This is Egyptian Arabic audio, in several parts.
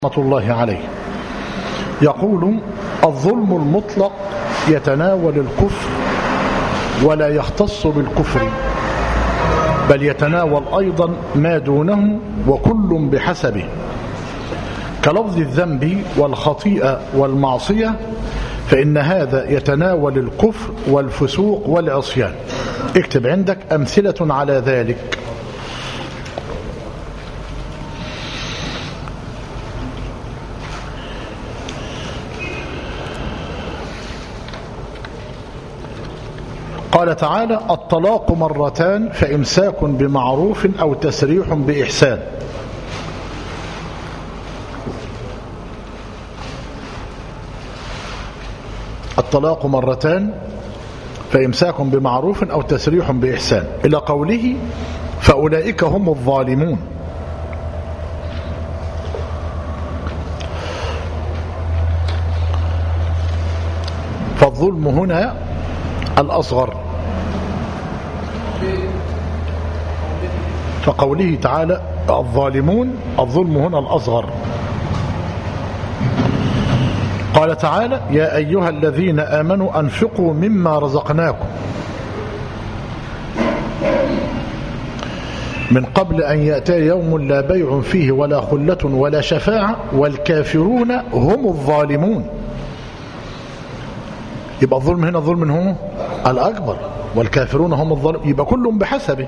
رحمة الله عليه يقول الظلم المطلق يتناول الكفر ولا يختص بالكفر بل يتناول أيضا ما دونه وكل بحسبه كلفظ الذنب والخطيئة والمعصية فإن هذا يتناول الكفر والفسوق والعصيان اكتب عندك أمثلة على ذلك قال تعالى الطلاق مرتان فإمساك بمعروف أو تسريح بإحسان الطلاق مرتان فإمساك بمعروف أو تسريح بإحسان إلى قوله فأولئك هم الظالمون فالظلم هنا الأصغر فقوله تعالى الظالمون الظلم هنا الأصغر قال تعالى يا أيها الذين آمنوا أنفقوا مما رزقناكم من قبل أن يأتي يوم لا بيع فيه ولا خلة ولا شفاعة والكافرون هم الظالمون يبقى الظلم هنا ظلم هو الأكبر والكافرون هم الظالمون يبقى كلهم بحسبه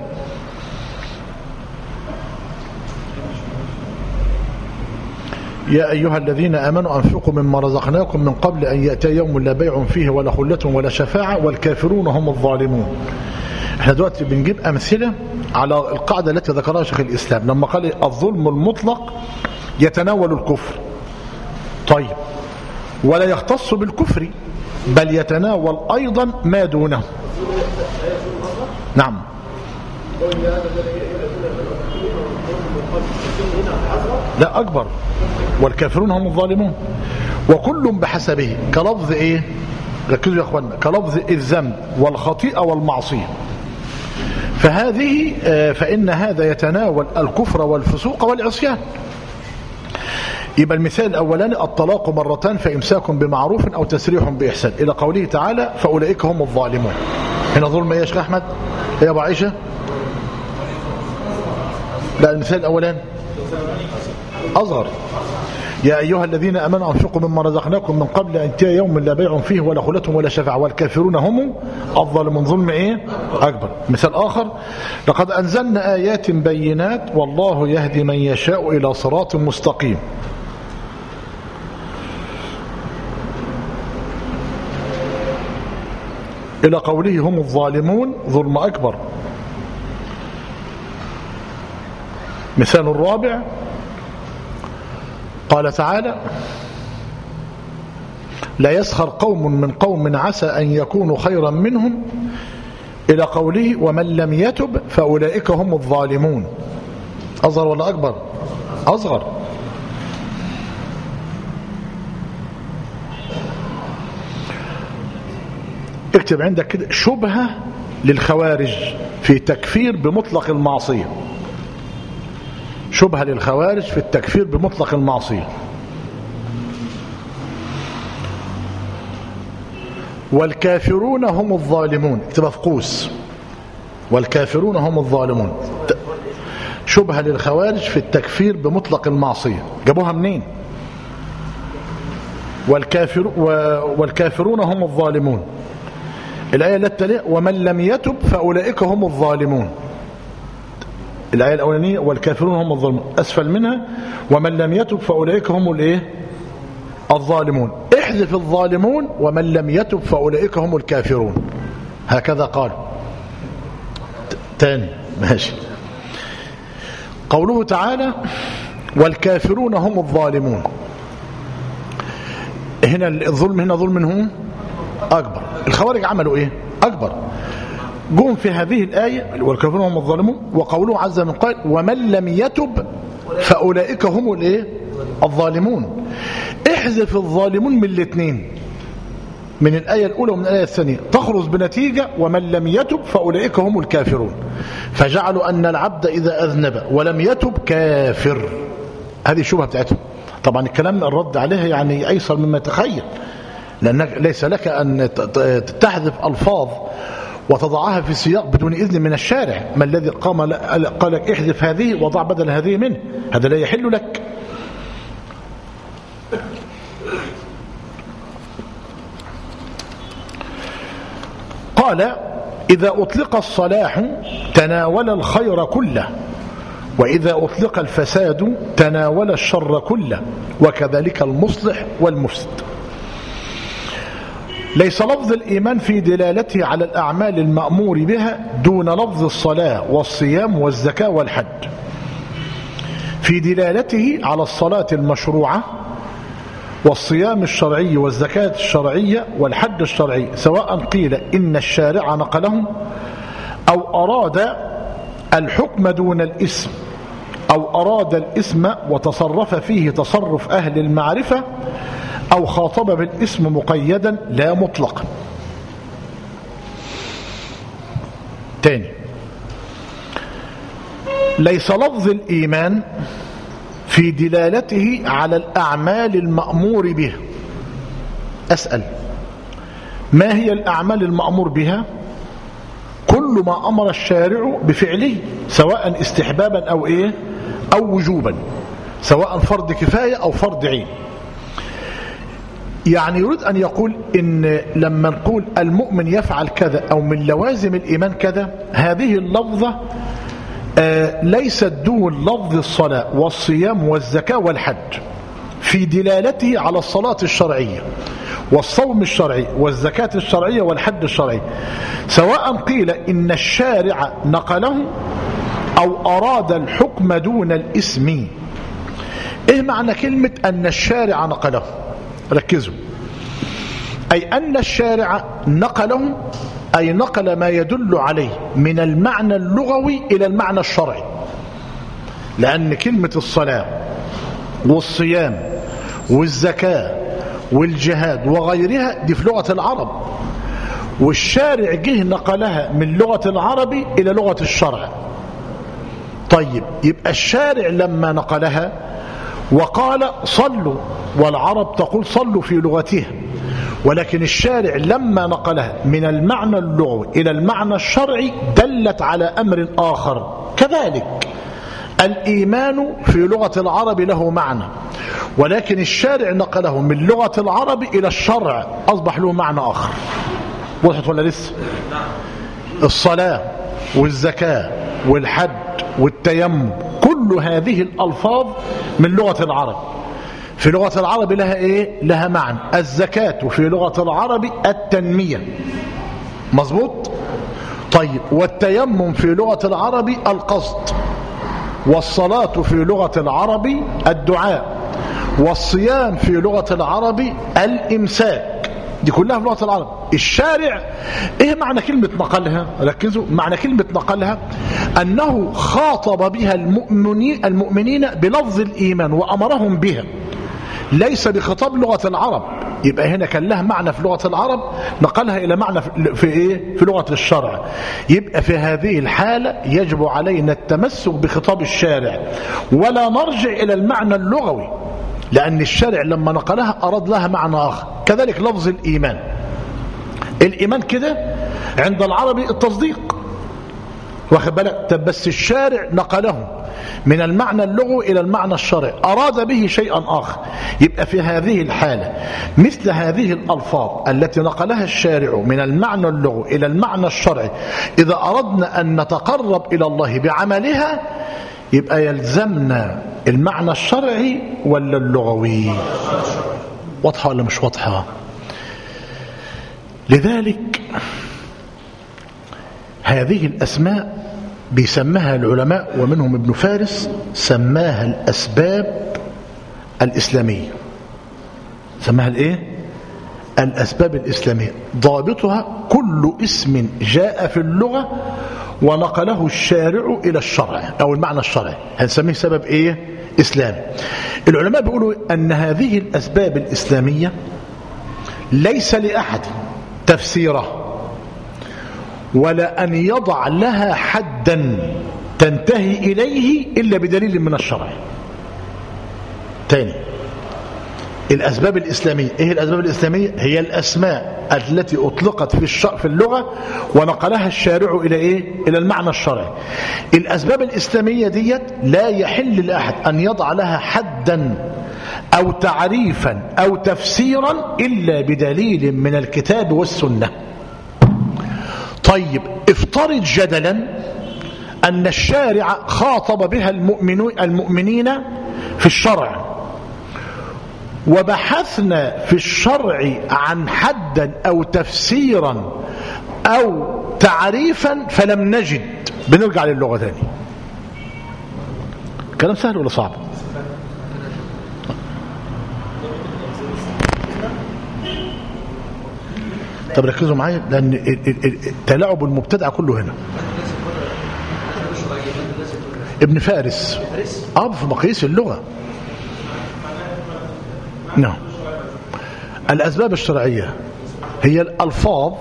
يا أيها الذين آمنوا أنفقوا مما رزقناكم من قبل أن يأتي يوم لا بيع فيه ولا خلة ولا شفاعة والكافرون هم الظالمون احنا دلوقتي بنجيب أمثلة على القاعدة التي ذكرها شيخ الإسلام لما قال الظلم المطلق يتناول الكفر طيب ولا يختص بالكفر بل يتناول أيضا ما دونه نعم لا أكبر والكافرون هم الظالمون وكل بحسبه كلفظ إيه ركزوا يا أخوانا كلفظ الذنب والخطيئة والمعصية فهذه فإن هذا يتناول الكفر والفسوق والعصيان يبقى المثال الأولاني الطلاق مرتان فإمساك بمعروف أو تسريح بإحسان إلى قوله تعالى فأولئك هم الظالمون هنا ظلم إيه يا شيخ أحمد يا أبو عائشة لا المثال الأولاني أصغر يا أيها الذين أمنوا أنفقوا مما رزقناكم من قبل أن يأتي يوم لا بيع فيه ولا خلة ولا شفاعة والكافرون هم الظالمون ظلم إيه أكبر مثال آخر لقد أنزلنا آيات بينات والله يهدي من يشاء إلى صراط مستقيم إلى قوله هم الظالمون ظلم أكبر مثال الرابع قال تعالى لا يسخر قوم من قوم عسى أن يكونوا خيرا منهم إلى قوله ومن لم يتب فأولئك هم الظالمون أصغر ولا أكبر أصغر اكتب عندك كده شبهة للخوارج في تكفير بمطلق المعصية شبهة للخوارج في التكفير بمطلق المعصية والكافرون هم الظالمون اكتبها في قوس والكافرون هم الظالمون شبهة للخوارج في التكفير بمطلق المعصية جابوها منين والكافر والكافرون هم الظالمون الآية التي ومن لم يتب فأولئك هم الظالمون الآية الأولانية والكافرون هم الظالمون أسفل منها ومن لم يتب فأولئك هم الإيه الظالمون احذف الظالمون ومن لم يتب فأولئك هم الكافرون هكذا قال تاني ماشي قوله تعالى والكافرون هم الظالمون هنا الظلم هنا ظلم هم أكبر الخوارج عملوا إيه أكبر جم في هذه الآية والكافرون هم الظالمون وقوله عز من قائل ومن لم يتب فأولئك هم الايه الظالمون احذف الظالمون من الاثنين من الآية الأولى ومن الآية الثانية تخرج بنتيجة ومن لم يتب فأولئك هم الكافرون فجعلوا أن العبد إذا أذنب ولم يتب كافر هذه الشبهة بتاعتهم طبعا الكلام الرد عليه يعني أيسر مما تخيل لأنك ليس لك أن تحذف ألفاظ وتضعها في سياق بدون إذن من الشارع ما الذي قام قال لك احذف هذه وضع بدل هذه منه هذا لا يحل لك قال إذا أطلق الصلاح تناول الخير كله وإذا أطلق الفساد تناول الشر كله وكذلك المصلح والمفسد ليس لفظ الإيمان في دلالته على الأعمال المأمور بها دون لفظ الصلاة والصيام والزكاة والحج في دلالته على الصلاة المشروعة والصيام الشرعي والزكاة الشرعية والحج الشرعي سواء قيل إن الشارع نقلهم أو أراد الحكم دون الاسم أو أراد الاسم وتصرف فيه تصرف أهل المعرفة أو خاطب بالاسم مقيدا لا مطلقا تاني ليس لفظ الإيمان في دلالته على الأعمال المأمور بها أسأل ما هي الأعمال المأمور بها كل ما أمر الشارع بفعله سواء استحبابا أو إيه أو وجوبا سواء فرض كفاية أو فرض عين يعني يريد أن يقول إن لما نقول المؤمن يفعل كذا أو من لوازم الإيمان كذا هذه اللفظة آه ليست دون لفظ الصلاة والصيام والزكاة والحج في دلالته على الصلاة الشرعية والصوم الشرعي والزكاة الشرعية والحج الشرعي سواء قيل إن الشارع نقله أو أراد الحكم دون الاسم إيه معنى كلمة أن الشارع نقله ركزوا أي أن الشارع نقله أي نقل ما يدل عليه من المعنى اللغوي إلى المعنى الشرعي لأن كلمة الصلاة والصيام والزكاة والجهاد وغيرها دي في لغة العرب والشارع جه نقلها من لغة العربي إلى لغة الشرع طيب يبقى الشارع لما نقلها وقال صلوا والعرب تقول صلوا في لغتها ولكن الشارع لما نقلها من المعنى اللغوي إلى المعنى الشرعي دلت على أمر آخر كذلك الإيمان في لغة العرب له معنى ولكن الشارع نقله من لغة العرب إلى الشرع أصبح له معنى آخر وضحت ولا لسه الصلاة والزكاة والحج والتيمم كل هذه الألفاظ من لغة العرب في لغة العرب لها إيه؟ لها معنى الزكاة في لغة العرب التنمية مظبوط طيب والتيمم في لغة العرب القصد والصلاة في لغة العرب الدعاء والصيام في لغة العرب الإمساك دي كلها في لغة العرب الشارع ايه معنى كلمة نقلها ركزوا معنى كلمة نقلها انه خاطب بها المؤمنين, المؤمنين بلفظ الايمان وامرهم بها ليس بخطاب لغة العرب يبقى هنا كان لها معنى في لغة العرب نقلها إلى معنى في إيه؟ في لغة الشرع يبقى في هذه الحالة يجب علينا التمسك بخطاب الشارع ولا نرجع إلى المعنى اللغوي لأن الشارع لما نقلها أراد لها معنى آخر كذلك لفظ الإيمان الإيمان كده عند العربي التصديق واخد بالك بس الشارع نقله من المعنى اللغوي إلى المعنى الشرعي أراد به شيئا آخر يبقى في هذه الحالة مثل هذه الألفاظ التي نقلها الشارع من المعنى اللغوي إلى المعنى الشرعي إذا أردنا أن نتقرب إلى الله بعملها يبقى يلزمنا المعنى الشرعي ولا اللغوي واضحة ولا مش واضحة لذلك هذه الأسماء بيسمها العلماء ومنهم ابن فارس سماها الأسباب الإسلامية سماها الإيه؟ الأسباب الإسلامية ضابطها كل اسم جاء في اللغة ونقله الشارع إلى الشرع أو المعنى الشرعي هنسميه سبب إيه؟ إسلام العلماء بيقولوا أن هذه الأسباب الإسلامية ليس لأحد تفسيره ولا أن يضع لها حدا تنتهي إليه إلا بدليل من الشرع تاني الأسباب الإسلامية إيه الأسباب الإسلامية هي الأسماء التي أطلقت في الش... في اللغة ونقلها الشارع إلى إيه إلى المعنى الشرعي الأسباب الإسلامية ديت لا يحل لأحد أن يضع لها حدا أو تعريفا أو تفسيرا إلا بدليل من الكتاب والسنة طيب افترض جدلا أن الشارع خاطب بها المؤمنين في الشرع وبحثنا في الشرع عن حدا أو تفسيرا أو تعريفا فلم نجد بنرجع للغة ثاني كلام سهل ولا صعب طب ركزوا معايا لأن التلاعب المبتدع كله هنا ابن فارس اه في مقاييس اللغة نعم الأسباب الشرعية هي الألفاظ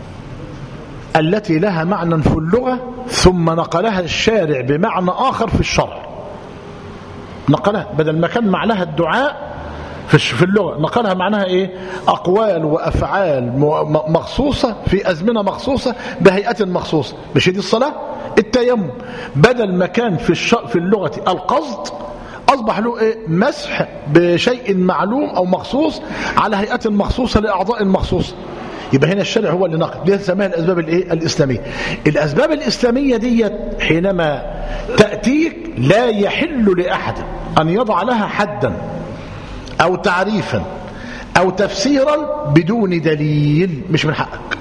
التي لها معنى في اللغة ثم نقلها الشارع بمعنى آخر في الشرع نقلها بدل ما كان معناها الدعاء في اللغة نقلها معناها ايه اقوال وافعال مخصوصة في ازمنة مخصوصة بهيئة مخصوصة مش دي الصلاة التيمم بدل ما كان في الش... في اللغة القصد اصبح له ايه مسح بشيء معلوم او مخصوص على هيئة مخصوصة لاعضاء مخصوصة يبقى هنا الشرع هو اللي نقل دي سماها الاسباب الايه الاسلاميه الاسباب الاسلاميه ديت حينما تاتيك لا يحل لاحد ان يضع لها حدا أو تعريفا أو تفسيرا بدون دليل مش من حقك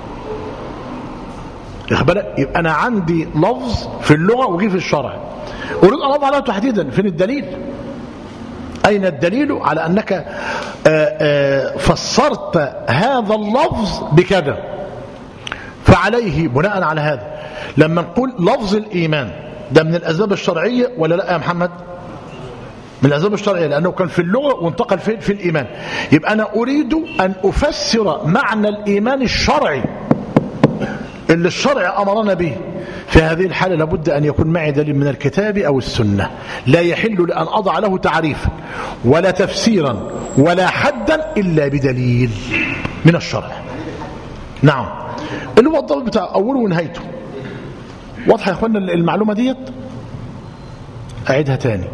بالك يبقى أنا عندي لفظ في اللغة وجي في الشرع أريد أن أضع له تحديدا فين الدليل أين الدليل على أنك آآ آآ فسرت هذا اللفظ بكذا فعليه بناء على هذا لما نقول لفظ الإيمان ده من الأسباب الشرعية ولا لا يا محمد من الأسباب الشرعية لأنه كان في اللغة وانتقل في, في الإيمان يبقى أنا أريد أن أفسر معنى الإيمان الشرعي اللي الشرع أمرنا به في هذه الحالة لابد أن يكون معي دليل من الكتاب أو السنة لا يحل لأن أضع له تعريفا ولا تفسيرا ولا حدا إلا بدليل من الشرع نعم اللي هو الضابط بتاع أوله ونهايته واضحة يا أخوانا المعلومة ديت أعيدها تاني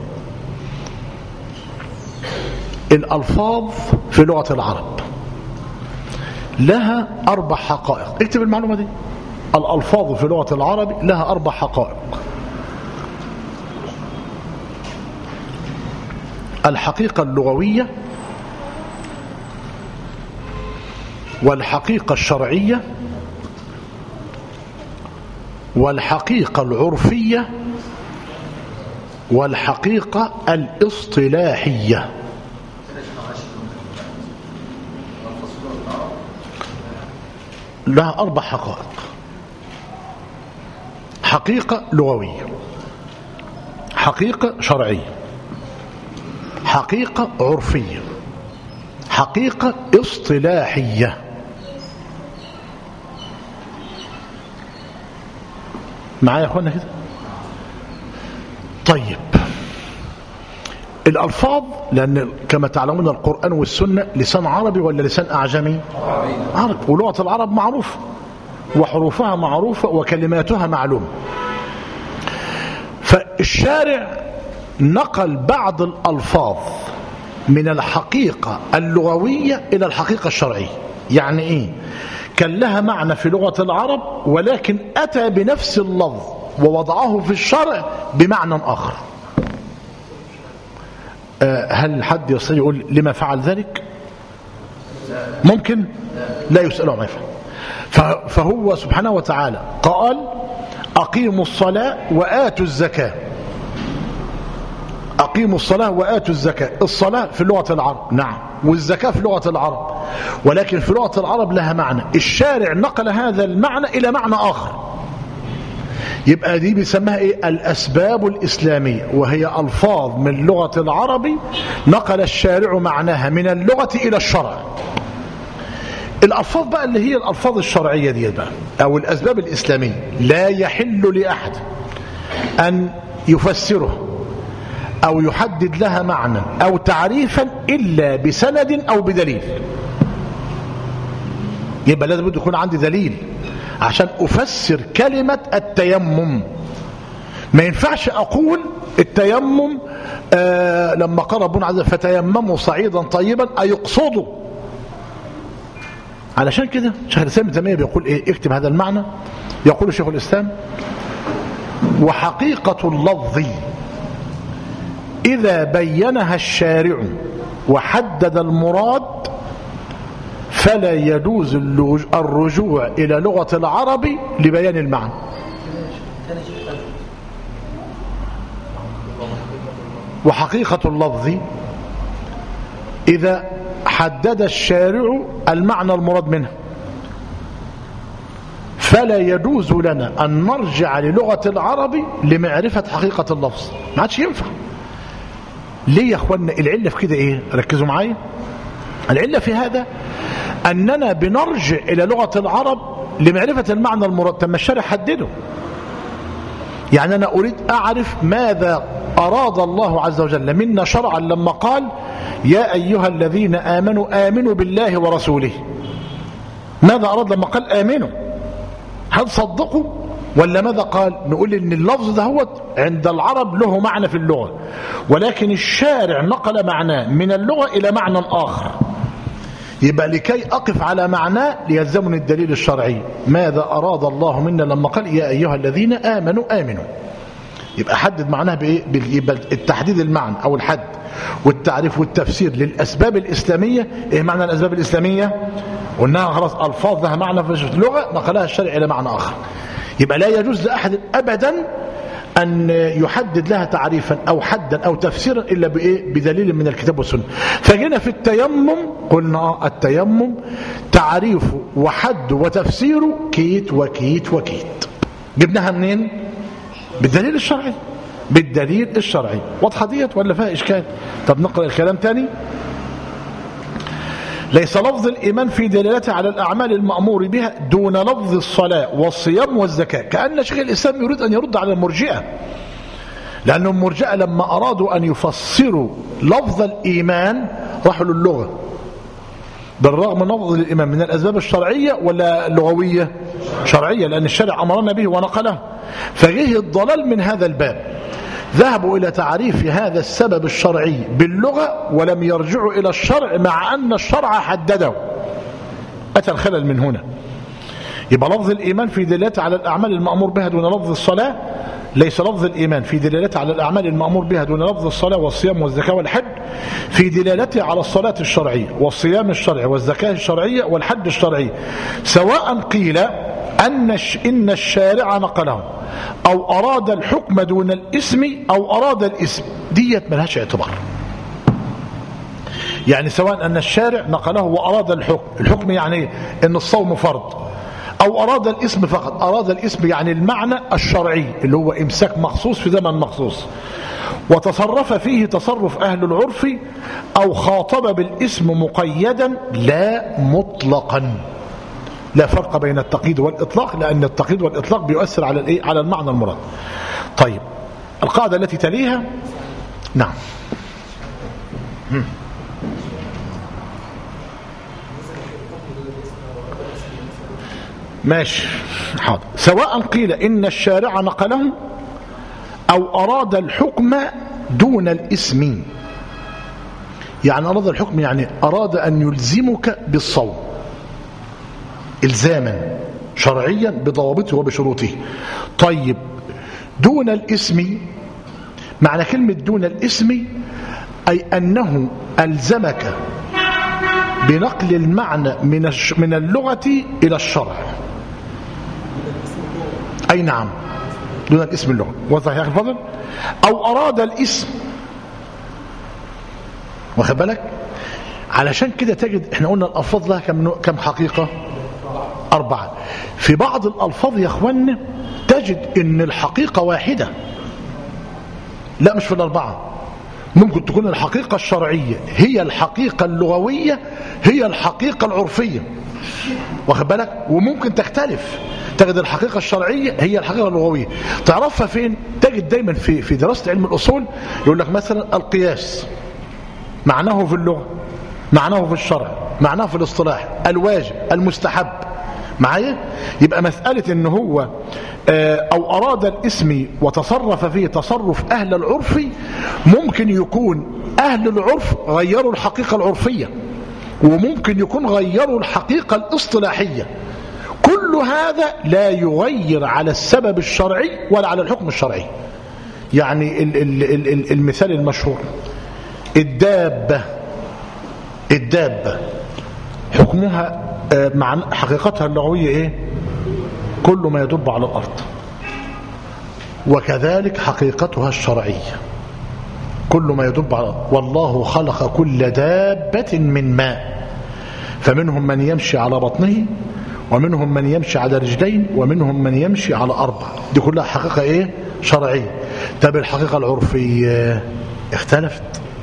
الألفاظ في لغة العرب لها أربع حقائق اكتب المعلومة دي الألفاظ في لغة العرب لها أربع حقائق الحقيقة اللغوية والحقيقة الشرعية والحقيقة العرفية والحقيقة الاصطلاحية لها أربع حقائق حقيقة لغوية حقيقة شرعية حقيقة عرفية حقيقة اصطلاحية معايا يا اخوانا كده طيب الألفاظ لأن كما تعلمون القرآن والسنة لسان عربي ولا لسان أعجمي عربي ولغة العرب معروفة وحروفها معروفة وكلماتها معلومة فالشارع نقل بعض الألفاظ من الحقيقة اللغوية إلى الحقيقة الشرعية يعني إيه كان لها معنى في لغة العرب ولكن أتى بنفس اللفظ ووضعه في الشرع بمعنى آخر هل حد يستطيع يقول لما فعل ذلك ممكن لا يسأل عن يفعل فهو سبحانه وتعالى قال أقيموا الصلاة وآتوا الزكاة أقيموا الصلاة وآتوا الزكاة الصلاة في لغة العرب نعم والزكاة في لغة العرب ولكن في لغة العرب لها معنى الشارع نقل هذا المعنى إلى معنى آخر يبقى دي بيسمها ايه الاسباب الاسلاميه وهي الفاظ من لغه العرب نقل الشارع معناها من اللغه الى الشرع الالفاظ بقى اللي هي الالفاظ الشرعيه دي بقى او الاسباب الاسلاميه لا يحل لاحد ان يفسره أو يحدد لها معنى أو تعريفا إلا بسند أو بدليل يبقى لازم يكون عندي دليل عشان أفسر كلمة التيمم ما ينفعش أقول التيمم آه لما قال ربنا عز وجل فتيمموا صعيدا طيبا أي يقصدوا علشان كده شيخ الإسلام ابن تيمية بيقول إيه اكتب هذا المعنى يقول شيخ الإسلام وحقيقة اللفظ إذا بينها الشارع وحدد المراد فلا يجوز الرجوع إلى لغة العرب لبيان المعنى وحقيقة اللفظ إذا حدد الشارع المعنى المراد منه فلا يجوز لنا أن نرجع للغة العرب لمعرفة حقيقة اللفظ ما عادش ينفع ليه يا أخوانا العلة في كده إيه ركزوا معايا العلة في هذا أننا بنرجع إلى لغة العرب لمعرفة المعنى المراد تم الشارع حدده يعني أنا أريد أعرف ماذا أراد الله عز وجل منا شرعا لما قال يا أيها الذين آمنوا آمنوا بالله ورسوله ماذا أراد لما قال آمنوا هل صدقوا ولا ماذا قال نقول ان اللفظ ده هو عند العرب له معنى في اللغة ولكن الشارع نقل معناه من اللغة إلى معنى آخر يبقى لكي أقف على معناه ليلزمني الدليل الشرعي ماذا أراد الله منا لما قال يا أيها الذين آمنوا آمنوا يبقى حدد معناه بإيه يبقى التحديد المعنى أو الحد والتعريف والتفسير للأسباب الإسلامية إيه معنى الأسباب الإسلامية قلناها خلاص ألفاظ لها معنى في اللغة نقلها الشرع إلى معنى آخر يبقى لا يجوز لأحد أبدا أن يحدد لها تعريفا أو حدا أو تفسيرا إلا بإيه بدليل من الكتاب والسنة فجينا في التيمم قلنا التيمم تعريفه وحد وتفسيره كيت وكيت وكيت جبناها منين بالدليل الشرعي بالدليل الشرعي واضحه ديت ولا فيها اشكال طب نقرا الكلام تاني ليس لفظ الإيمان في دلالته على الأعمال المأمور بها دون لفظ الصلاة والصيام والزكاة كأن شيخ الإسلام يريد أن يرد على المرجئة لأن المرجئة لما أرادوا أن يفسروا لفظ الإيمان راحوا للغة بالرغم من لفظ الإيمان من الأسباب الشرعية ولا لغوية شرعية لأن الشرع أمرنا به ونقله فجه الضلال من هذا الباب ذهبوا إلى تعريف هذا السبب الشرعي باللغة ولم يرجعوا إلى الشرع مع أن الشرع حدده أتى الخلل من هنا يبقى لفظ الإيمان في دلالته على الأعمال المأمور بها دون لفظ الصلاة ليس لفظ الإيمان في دلالته على الأعمال المأمور بها دون لفظ الصلاة والصيام والزكاة والحج في دلالته على الصلاة الشرعية والصيام الشرعي والزكاة الشرعية والحج الشرعي سواء قيل أن إن الشارع نقله أو أراد الحكم دون الاسم أو أراد الاسم ديت ملهاش اعتبار يعني سواء أن الشارع نقله وأراد الحكم الحكم يعني أن الصوم فرض أو أراد الاسم فقط أراد الاسم يعني المعنى الشرعي اللي هو إمساك مخصوص في زمن مخصوص وتصرف فيه تصرف أهل العرف أو خاطب بالاسم مقيدا لا مطلقا لا فرق بين التقييد والإطلاق لأن التقييد والإطلاق بيؤثر على الإيه؟ على المعنى المراد طيب القاعدة التي تليها نعم ماشي حاضر سواء قيل إن الشارع نقله أو أراد الحكم دون الاسم يعني أراد الحكم يعني أراد أن يلزمك بالصوم إلزاما شرعيا بضوابطه وبشروطه طيب دون الاسم معنى كلمة دون الاسم أي أنه ألزمك بنقل المعنى من من اللغة إلى الشرع أي نعم دون الاسم اللغة واضح يا أخي الفضل أو أراد الاسم واخد بالك علشان كده تجد احنا قلنا الألفاظ لها كم, كم حقيقة أربعة في بعض الألفاظ يا أخوانا تجد ان الحقيقة واحدة لا مش في الأربعة ممكن تكون الحقيقة الشرعية هي الحقيقة اللغوية هي الحقيقة العرفية واخد بالك وممكن تختلف تجد الحقيقة الشرعية هي الحقيقة اللغوية تعرفها فين تجد دايما في في دراسة علم الأصول يقول لك مثلا القياس معناه في اللغة معناه في الشرع معناه في الاصطلاح الواجب المستحب معايا يبقى مسألة ان هو او اراد الاسم وتصرف فيه تصرف اهل العرف ممكن يكون اهل العرف غيروا الحقيقة العرفية وممكن يكون غيروا الحقيقة الاصطلاحية كل هذا لا يغير على السبب الشرعي ولا على الحكم الشرعي يعني ال ال ال المثال المشهور الدابة الدابة حكمها مع حقيقتها اللغوية ايه كل ما يدب على الأرض وكذلك حقيقتها الشرعية كل ما يدب على الأرض والله خلق كل دابة من ماء فمنهم من يمشي على بطنه ومنهم من يمشي على رجلين ومنهم من يمشي على أربع دي كلها حقيقة ايه شرعية طب الحقيقة العرفية اختلفت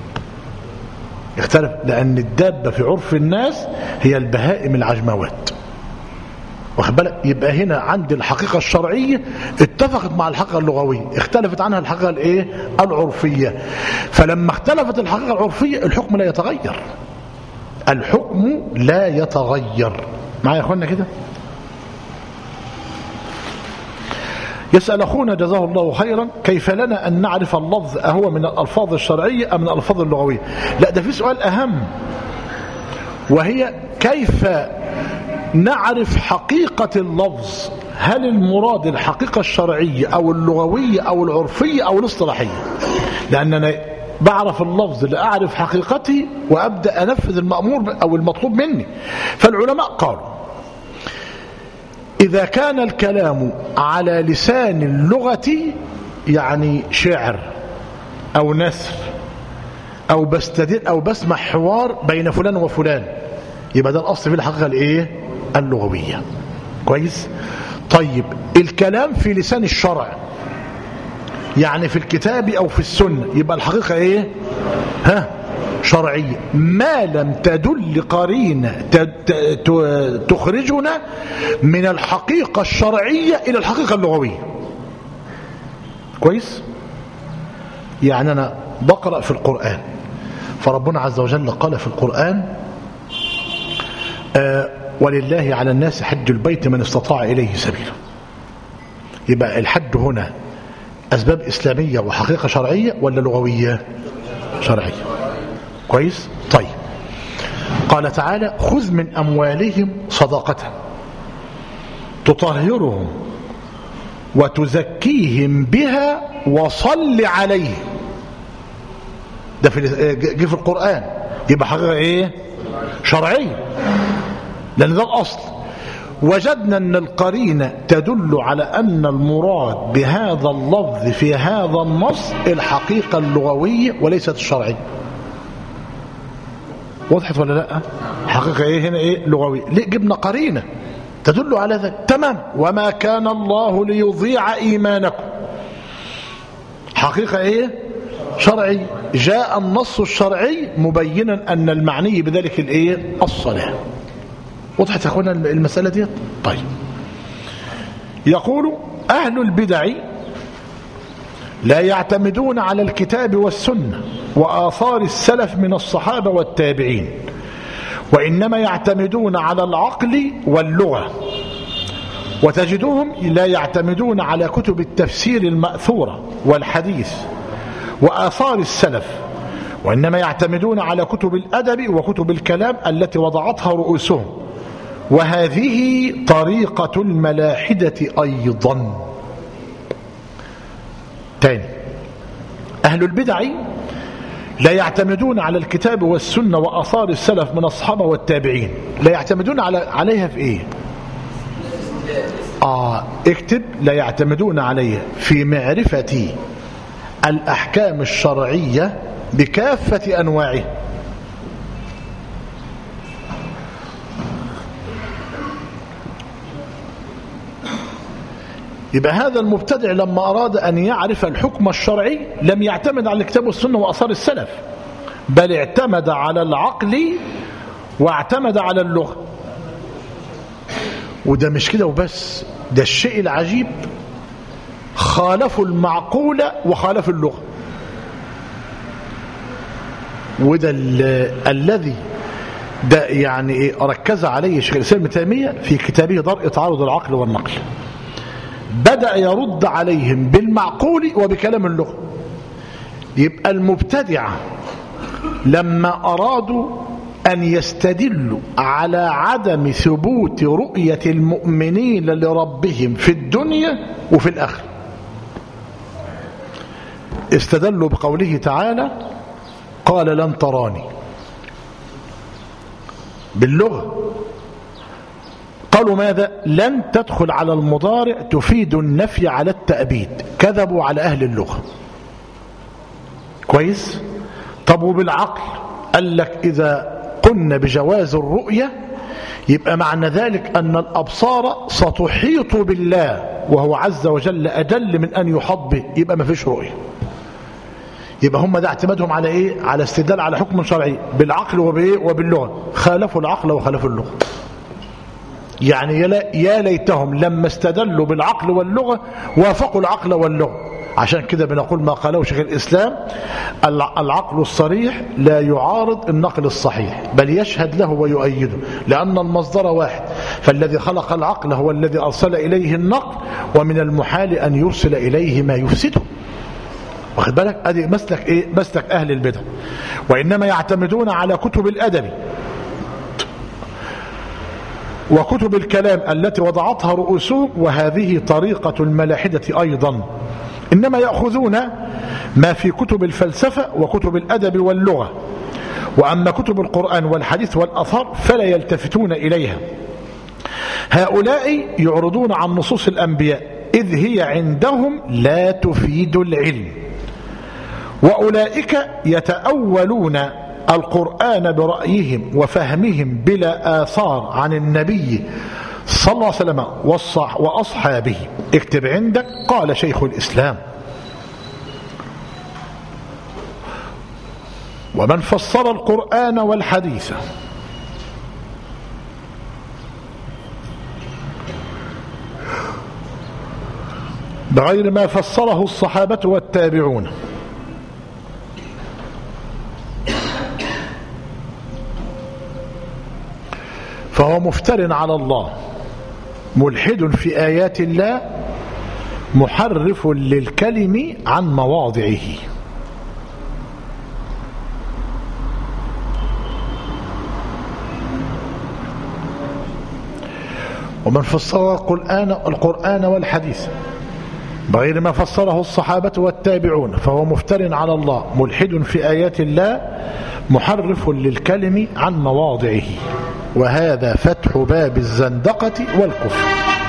اختلف لأن الدابة في عرف الناس هي البهائم العجموات واخد بالك يبقى هنا عند الحقيقة الشرعية اتفقت مع الحقيقة اللغوية اختلفت عنها الحقيقة الايه العرفية فلما اختلفت الحقيقة العرفية الحكم لا يتغير الحكم لا يتغير معايا يا اخوانا كده يسأل أخونا جزاه الله خيرا كيف لنا أن نعرف اللفظ أهو من الألفاظ الشرعية أم من الألفاظ اللغوية لا ده في سؤال أهم وهي كيف نعرف حقيقة اللفظ هل المراد الحقيقة الشرعية أو اللغوية أو العرفية أو الاصطلاحية لأننا بعرف اللفظ لأعرف حقيقتي وأبدأ أنفذ المأمور أو المطلوب مني فالعلماء قالوا إذا كان الكلام على لسان اللغة يعني شعر أو نثر أو بستدل أو بسمع حوار بين فلان وفلان يبقى ده الأصل في الحقيقة الإيه؟ اللغوية كويس؟ طيب الكلام في لسان الشرع يعني في الكتاب أو في السنة يبقى الحقيقة إيه؟ ها؟ شرعية ما لم تدل قرينة تخرجنا من الحقيقة الشرعية إلى الحقيقة اللغوية كويس يعني أنا بقرأ في القرآن فربنا عز وجل قال في القرآن آه ولله على الناس حج البيت من استطاع إليه سبيلا يبقى الحج هنا أسباب إسلامية وحقيقة شرعية ولا لغوية شرعية كويس طيب قال تعالى خذ من أموالهم صدقة تطهرهم وتزكيهم بها وصل عليهم ده في جه في القرآن يبقى حقيقة ايه شرعية لأن ده الأصل وجدنا أن القرينة تدل على أن المراد بهذا اللفظ في هذا النص الحقيقة اللغوية وليست الشرعية وضحت ولا لا حقيقة ايه هنا ايه لغوية ليه جبنا قرينة تدل على ذلك تمام وما كان الله ليضيع ايمانكم حقيقة ايه شرعي جاء النص الشرعي مبينا ان المعني بذلك الايه الصلاة وضحت يا اخوانا المسألة دي طيب يقول اهل البدع لا يعتمدون على الكتاب والسنة وآثار السلف من الصحابة والتابعين وإنما يعتمدون على العقل واللغة وتجدهم لا يعتمدون على كتب التفسير المأثورة والحديث وآثار السلف وإنما يعتمدون على كتب الأدب وكتب الكلام التي وضعتها رؤوسهم وهذه طريقة الملاحدة أيضا تاني أهل البدع لا يعتمدون على الكتاب والسنة وأثار السلف من الصحابة والتابعين لا يعتمدون على عليها في إيه آه اكتب لا يعتمدون عليها في معرفة الأحكام الشرعية بكافة أنواعها يبقى هذا المبتدع لما أراد أن يعرف الحكم الشرعي لم يعتمد على الكتاب والسنة وأثار السلف بل اعتمد على العقل واعتمد على اللغة وده مش كده وبس ده الشيء العجيب خالفوا المعقول وخالفوا اللغة وده الذي ده يعني إيه ركز عليه شيخ الإسلام ابن تيمية في كتابه درء تعارض العقل والنقل بدأ يرد عليهم بالمعقول وبكلام اللغة يبقى المبتدعة لما أرادوا أن يستدلوا على عدم ثبوت رؤية المؤمنين لربهم في الدنيا وفي الآخرة استدلوا بقوله تعالى قال لن تراني باللغة قالوا ماذا لن تدخل على المضارع تفيد النفي على التأبيد كذبوا على أهل اللغة كويس طب وبالعقل قال لك إذا قلنا بجواز الرؤية يبقى معنى ذلك أن الأبصار ستحيط بالله وهو عز وجل أجل من أن يحط به يبقى ما فيش رؤية يبقى هم ده اعتمادهم على ايه على استدلال على حكم شرعي بالعقل وبايه وباللغه خالفوا العقل وخالفوا اللغه يعني يا ليتهم لما استدلوا بالعقل واللغه وافقوا العقل واللغه عشان كده بنقول ما قاله شيخ الإسلام العقل الصريح لا يعارض النقل الصحيح بل يشهد له ويؤيده لأن المصدر واحد فالذي خلق العقل هو الذي أرسل إليه النقل ومن المحال أن يرسل إليه ما يفسده واخد بالك ادي مسلك ايه مسلك اهل البدع وانما يعتمدون على كتب الادب وكتب الكلام التي وضعتها رؤوسهم وهذه طريقة الملاحدة أيضا إنما يأخذون ما في كتب الفلسفة وكتب الأدب واللغة وأما كتب القرآن والحديث والأثار فلا يلتفتون إليها هؤلاء يعرضون عن نصوص الأنبياء إذ هي عندهم لا تفيد العلم وأولئك يتأولون القرآن برأيهم وفهمهم بلا آثار عن النبي صلى الله عليه وسلم والصح وأصحابه اكتب عندك قال شيخ الإسلام ومن فسر القرآن والحديث بغير ما فسره الصحابة والتابعون فهو مفتر على الله ملحد في آيات الله محرف للكلم عن مواضعه ومن فسر القرآن, القرآن والحديث بغير ما فسره الصحابة والتابعون فهو مفتر على الله ملحد في آيات الله محرف للكلم عن مواضعه وهذا فتح باب الزندقة والكفر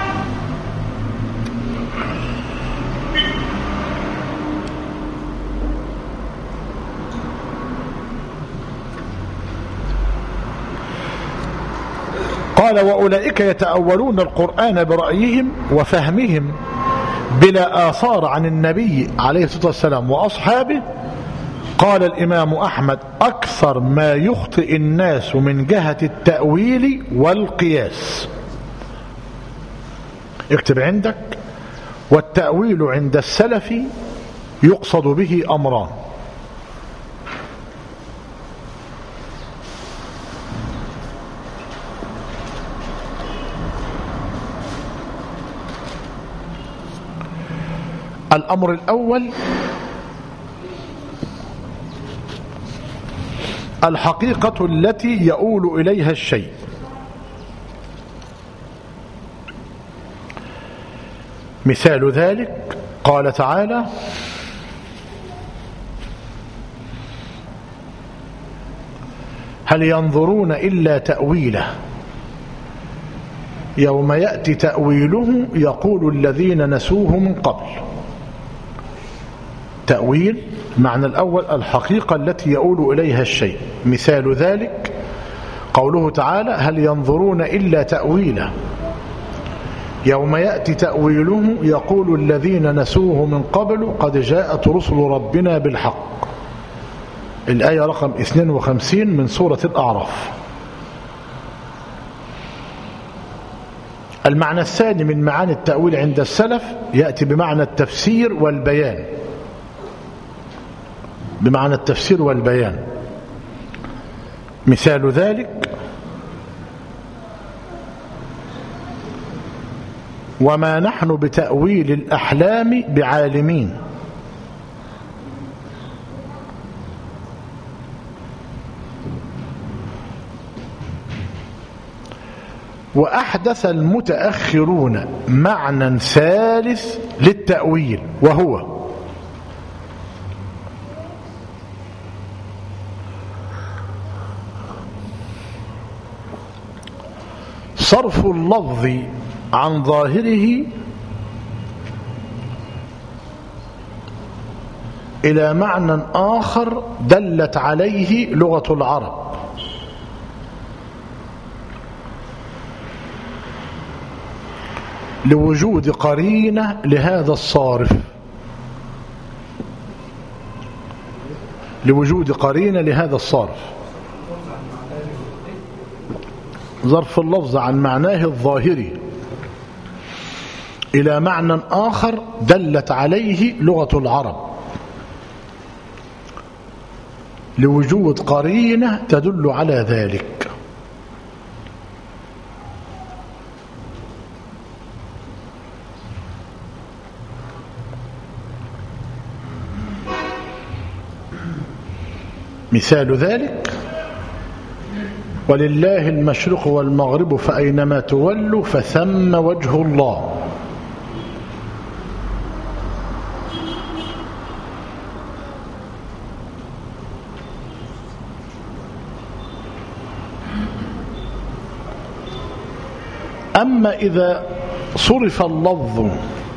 قال وأولئك يتأولون القرآن برأيهم وفهمهم بلا آثار عن النبي عليه الصلاة والسلام وأصحابه قال الإمام أحمد أكثر ما يخطئ الناس من جهة التأويل والقياس اكتب عندك والتأويل عند السلف يقصد به أمران الأمر الأول الحقيقة التي يؤول إليها الشيء مثال ذلك قال تعالى هل ينظرون إلا تأويله يوم يأتي تأويله يقول الذين نسوه من قبل تأويل معنى الأول الحقيقة التي يؤول إليها الشيء مثال ذلك قوله تعالى هل ينظرون إلا تأويله يوم يأتي تأويله يقول الذين نسوه من قبل قد جاءت رسل ربنا بالحق الآية رقم 52 من سورة الأعراف المعنى الثاني من معاني التأويل عند السلف يأتي بمعنى التفسير والبيان بمعنى التفسير والبيان مثال ذلك وما نحن بتأويل الأحلام بعالمين وأحدث المتأخرون معنى ثالث للتأويل وهو صرف اللفظ عن ظاهره إلى معنى آخر دلت عليه لغة العرب لوجود قرينة لهذا الصارف لوجود قرينة لهذا الصارف ظرف اللفظ عن معناه الظاهري إلى معنى آخر دلت عليه لغة العرب لوجود قرينة تدل على ذلك مثال ذلك ولله المشرق والمغرب فأينما تولوا فثم وجه الله أما إذا صرف اللفظ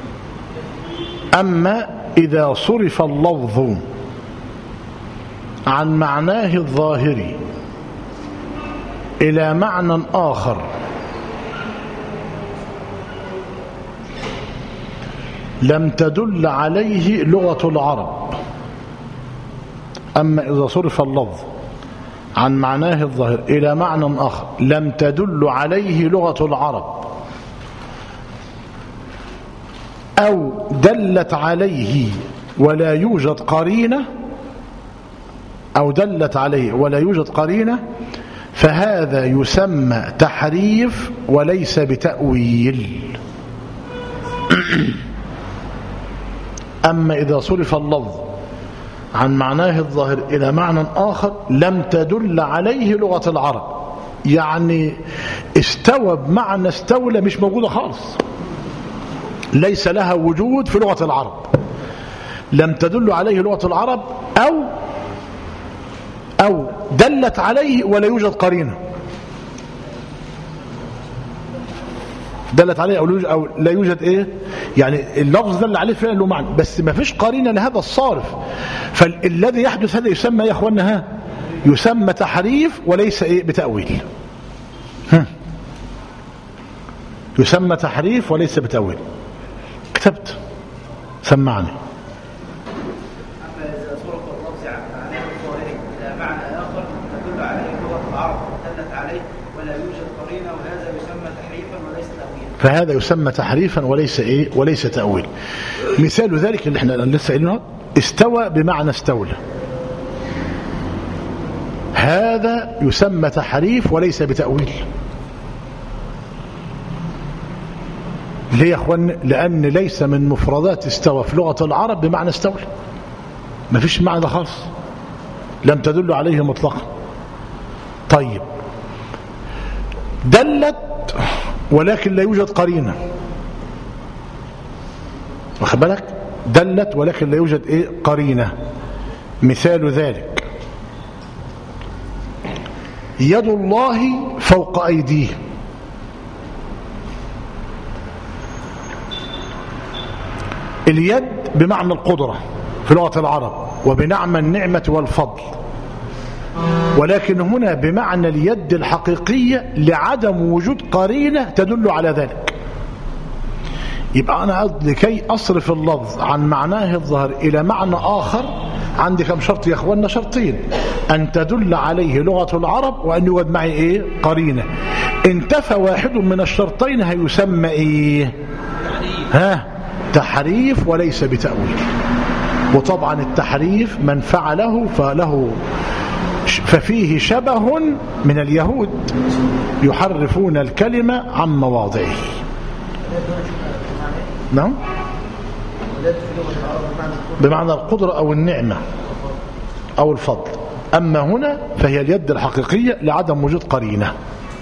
أما إذا صرف اللفظ عن معناه الظاهري إلى معنى آخر لم تدل عليه لغة العرب أما إذا صرف اللفظ عن معناه الظاهر إلى معنى آخر لم تدل عليه لغة العرب أو دلت عليه ولا يوجد قرينة أو دلت عليه ولا يوجد قرينة فهذا يسمى تحريف وليس بتأويل أما إذا صرف اللفظ عن معناه الظاهر إلى معنى آخر لم تدل عليه لغة العرب يعني استوى بمعنى استولى مش موجودة خالص ليس لها وجود في لغة العرب لم تدل عليه لغة العرب أو أو دلت عليه ولا يوجد قرينة دلت عليه أو, يوجد أو لا يوجد إيه يعني اللفظ دل عليه فعلا له معنى بس ما فيش قرينة لهذا الصارف فالذي يحدث هذا يسمى يا أخوانا ها يسمى تحريف وليس إيه بتأويل ها يسمى تحريف وليس بتأويل كتبت سمعني فهذا يسمى تحريفا وليس ايه وليس تأويل مثال ذلك اللي احنا لسه قايلينه استوى بمعنى استولى هذا يسمى تحريف وليس بتأويل ليه يا اخوان لان ليس من مفردات استوى في لغة العرب بمعنى استولى ما فيش معنى ده خالص لم تدل عليه مطلقا طيب دلت ولكن لا يوجد قرينة واخد بالك دلت ولكن لا يوجد ايه قرينة مثال ذلك يد الله فوق أيديه اليد بمعنى القدرة في لغة العرب وبنعمة النعمة والفضل ولكن هنا بمعنى اليد الحقيقية لعدم وجود قرينة تدل على ذلك يبقى أنا لكي أصرف اللفظ عن معناه الظاهر إلى معنى آخر عندي كم شرط يا اخوانا شرطين ان تدل عليه لغة العرب وان يوجد معي ايه قرينة انتفى واحد من الشرطين هيسمى ايه ها تحريف وليس بتأويل وطبعا التحريف من فعله فله ففيه شبه من اليهود يحرفون الكلمة عن مواضعه نعم بمعنى القدرة أو النعمة أو الفضل أما هنا فهي اليد الحقيقية لعدم وجود قرينة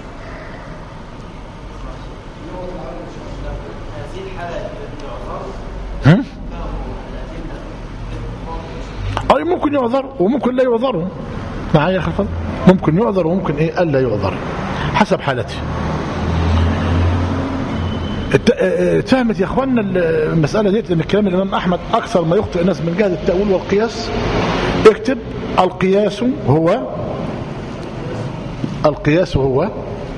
هم؟ أي ممكن يعذر وممكن لا يعذر معايا يا خلفان ممكن يعذر وممكن إيه ألا يعذر حسب حالته اتفهمت يا اخوانا المسألة ديت لأن الكلام الإمام أحمد أكثر ما يخطئ الناس من جهة التأويل والقياس اكتب القياس هو القياس هو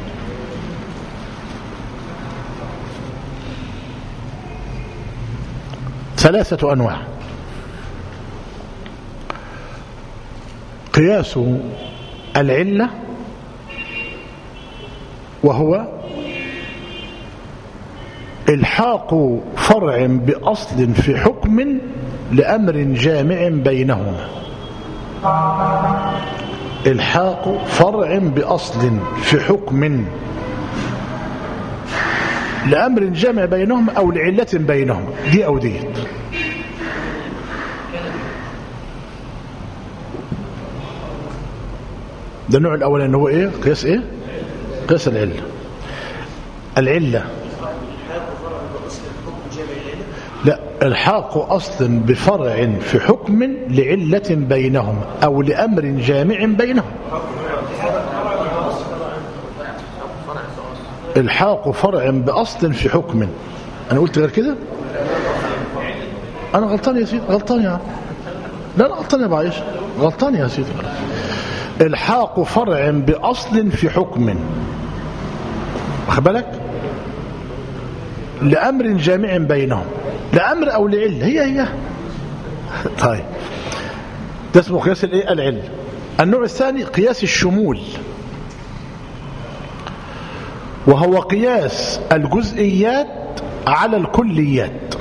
ثلاثة أنواع قياس العلة وهو الحاق فرع بأصل في حكم لأمر جامع بينهما الحاق فرع بأصل في حكم لأمر جامع بينهما أو لعلة بينهما دي أو ديت ده النوع الأولاني هو إيه قياس إيه قياس العلة العلة لا الحاق أصل بفرع في حكم لعلة بينهم أو لأمر جامع بينهم الحاق فرع بأصل في حكم أنا قلت غير كده أنا غلطان يا سيدي غلطان يا لا لا غلطان يا بعيش غلطان يا سيدي الحاق فرع بأصل في حكم واخد بالك لأمر جامع بينهم لأمر أو لعلة هي هي طيب ده اسمه قياس الايه العلة النوع الثاني قياس الشمول وهو قياس الجزئيات على الكليات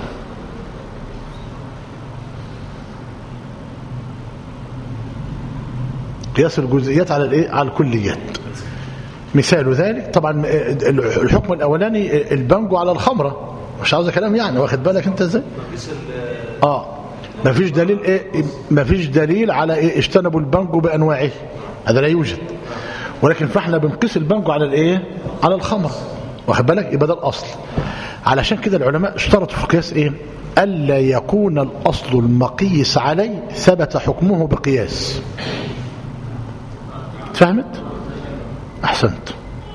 قياس الجزئيات على الايه على الكليات مثال ذلك طبعا الحكم الاولاني البنجو على الخمره مش عاوز كلام يعني واخد بالك انت ازاي اه ما فيش دليل ايه ما فيش دليل على ايه اجتنبوا البنجو بانواعه هذا لا يوجد ولكن فاحنا بنقيس البنجو على الايه على الخمر واخد بالك يبقى ده الاصل علشان كده العلماء اشترطوا في قياس ايه الا يكون الاصل المقيس عليه ثبت حكمه بقياس فهمت احسنت